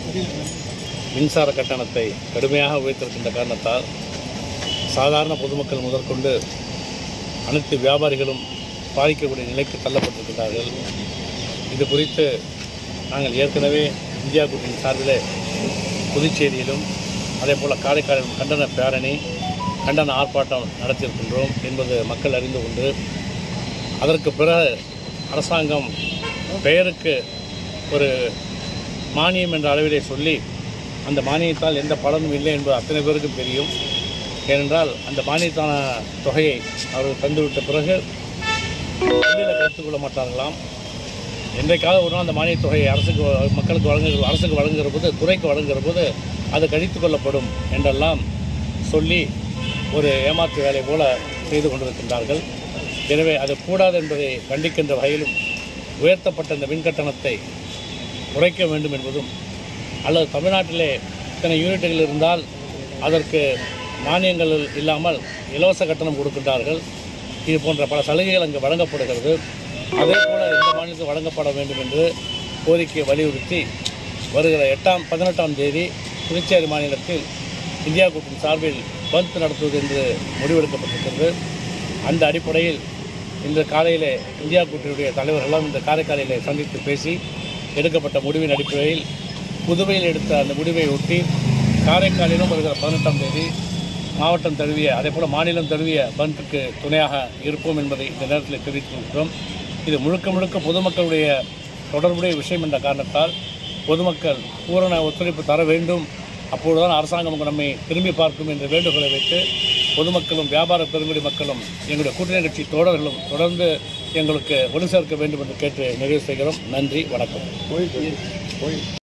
மின்சார கட்டணத்தை கடுமையாக உயர்த்திருக்கின்ற காரணத்தால் சாதாரண பொதுமக்கள் முதற்கொண்டு அனைத்து வியாபாரிகளும் பாதிக்கக்கூடிய நிலைக்கு தள்ளப்பட்டிருக்கிறார்கள் இது குறித்து நாங்கள் ஏற்கனவே இந்தியா கூட்டணி சார்பில் புதுச்சேரியிலும் அதே போல் காரைக்காலிலும் கண்டன பேரணி கண்டன ஆர்ப்பாட்டம் நடத்தியிருக்கின்றோம் என்பது மக்கள் அறிந்து கொண்டு அதற்கு பிறகு அரசாங்கம் பெயருக்கு ஒரு மானியம் என்ற அளவிலே சொல்லி அந்த மானியத்தால் எந்த பலனும் இல்லை என்பது அத்தனை பேருக்கும் தெரியும் ஏனென்றால் அந்த மானியத்தான தொகையை அவர்கள் தந்துவிட்ட பிறகு வெளியில் கருத்து கொள்ள மாட்டார்களாம் என்றைக்காவது ஒரு நாள் அந்த மானியத் தொகையை அரசுக்கு வ- மக்களுக்கு வழங்குகிற அரசுக்கு வழங்குகிற போது துறைக்கு வழங்குகிற போது அது கழித்து கொள்ளப்படும் என்றெல்லாம் சொல்லி ஒரு ஏமாற்று வேலை போல செய்து கொண்டிருக்கின்றார்கள் எனவே அது கூடாது என்பதை கண்டிக்கின்ற வகையிலும் உயர்த்தப்பட்ட இந்த மின் கட்டணத்தை குறைக்க வேண்டும் என்பதும் அல்லது தமிழ்நாட்டிலே இத்தனை யூனிட்டுகள் இருந்தால் அதற்கு மானியங்கள் இல்லாமல் இலவச கட்டணம் கொடுக்கின்றார்கள் இது போன்ற பல சலுகைகள் அங்கு வழங்கப்படுகிறது அதே போல இந்த மாநிலத்தில் வழங்கப்பட வேண்டும் என்று கோரிக்கையை வலியுறுத்தி வருகிற எட்டாம் பதினெட்டாம் தேதி புதுச்சேரி மாநிலத்தில் இந்தியா கூட்டணி சார்பில் பந்த் நடத்துவது என்று முடிவெடுக்கப்பட்டிருக்கிறது அந்த அடிப்படையில் இன்று காலையிலே இந்தியா கூட்டணியுடைய தலைவர்களெல்லாம் இந்த காரைக்காலிலே சந்தித்து பேசி எடுக்கப்பட்ட முடிவின் அடிப்படையில் புதுவையில் எடுத்த அந்த முடிவை ஒட்டி காரைக்காலிலும் வருகிற பதினெட்டாம் தேதி மாவட்டம் தழுவிய அதே போல் மாநிலம் தழுவிய பந்துக்கு துணையாக இருப்போம் என்பதை இந்த நேரத்தில் தெரிவித்துக் கொள்கிறோம் இது முழுக்க முழுக்க பொதுமக்களுடைய தொடர்புடைய விஷயம் என்ற காரணத்தால் பொதுமக்கள் பூரண ஒத்துழைப்பு தர வேண்டும் அப்பொழுதுதான் அரசாங்கம் நம்மை திரும்பி பார்க்கும் என்ற வேண்டுகோளை வைத்து பொதுமக்களும் வியாபார பெருங்குடி மக்களும் எங்களுடைய கூட்டணி கட்சி தோழர்களும் தொடர்ந்து எங்களுக்கு ஒளி சேர்க்க வேண்டும் என்று கேட்டு நிறைவு செய்கிறோம் நன்றி வணக்கம்